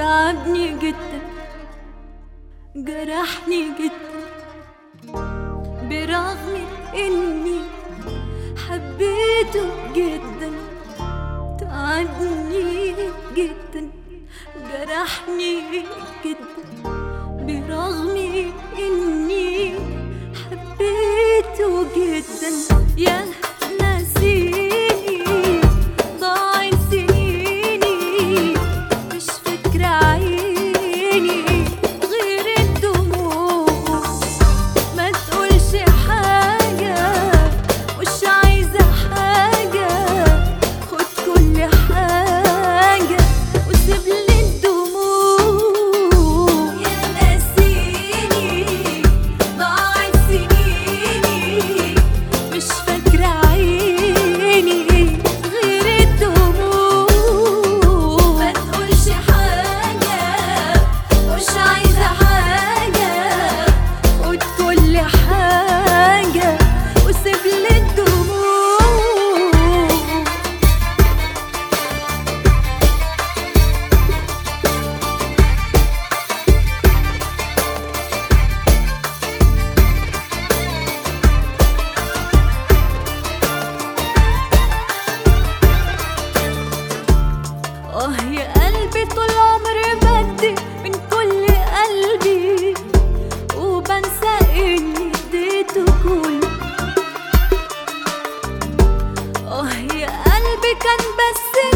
تعبني جدا جرحني جدا برغم اني حبيته جدا تعبني جدا جرحني جدا برغم اني حبيته جدا يا ناسيني ضاعت سنيني مش فاكرة عيني غير الدموع ما تقولش حاجة مش عايزة حاجة خد كل حاجة وسيب لي الدموع يا ناسيني ضاعت سنيني مش فاكرة عيني غير الدموع ما تقولش حاجة مش عايزة حاجة خد كل حاجة وسيب لي الدموع اه يا قلبي طول عمري بدي من كل قلبي وبنسى اني اديته كله اه يا قلبي كان بس